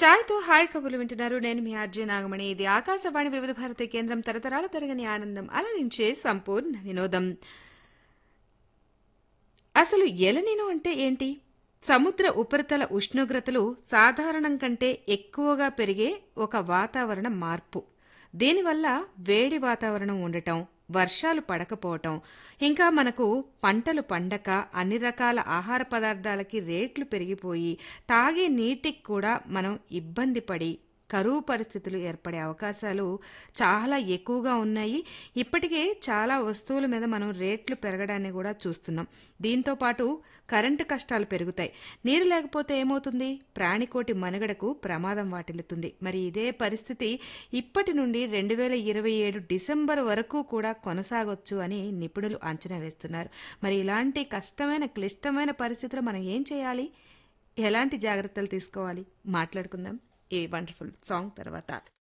ఛాయ్తో hi కబుర్లు వింటున్నారు నేను మీ అర్జున్ నాగమణి ఇది ఆకాశవాణి వివిధ భారతి కేంద్రం తరతరాల తరగని ఆనందం అలరించే సంపూర్ణ వినోదం అసలు ఎలనినో అంటే ఏంటి సముద్ర ఉపరితల ఉష్ణోగ్రతలు సాధారణం కంటే ఎక్కువగా పెరిగే ఒక వాతావరణ మార్పు దీనివల్ల వేడి వాతావరణం ఉండటం వర్షాలు పడకపోవటం ఇంకా మనకు పంటలు పండక అన్ని రకాల ఆహార పదార్థాలకి రేట్లు పెరిగిపోయి తాగే నీటికి కూడా మనం ఇబ్బంది పడి కరువు పరిస్థితులు ఏర్పడే అవకాశాలు చాలా ఎక్కువగా ఉన్నాయి ఇప్పటికే చాలా వస్తువుల మీద మనం రేట్లు పెరగడాన్ని కూడా చూస్తున్నాం దీంతో పాటు కరెంటు కష్టాలు పెరుగుతాయి నీరు లేకపోతే ఏమవుతుంది ప్రాణికోటి మనుగడకు ప్రమాదం వాటిల్లుతుంది మరి ఇదే పరిస్థితి ఇప్పటి నుండి రెండు వేల ఇరవై ఏడు డిసెంబర్ వరకు కూడా కొనసాగొచ్చు అని నిపుణులు అంచనా వేస్తున్నారు మరి ఇలాంటి కష్టమైన క్లిష్టమైన పరిస్థితుల్లో మనం ఏం చేయాలి ఎలాంటి జాగ్రత్తలు తీసుకోవాలి మాట్లాడుకుందాం ఈ వండర్ఫుల్ సాంగ్ తర్వాత